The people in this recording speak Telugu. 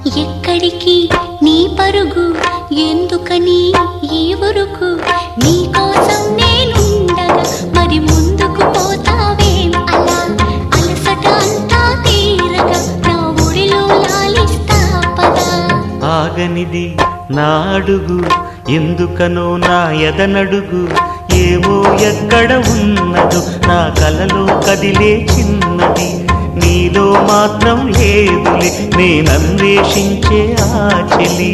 ఎక్కడికి నీ పరుగు ఎందుకని ఈ ఉరుకు నీ కోసం నేనుండగా మరి ముందుకు పోతావేం అలా అలసట అంతా తీరగా నా ఒడిలో లాలిస్తా పదా ఆగనిది నా అడుగు ఎందుకనో నా ఎదనడుగు ఏమో ఎక్కడ ఉన్నదో నా కలలో కదిలే చిన్నది నీలో మాత్రం లేదులే నేనన్వేషించే ఆ చెలి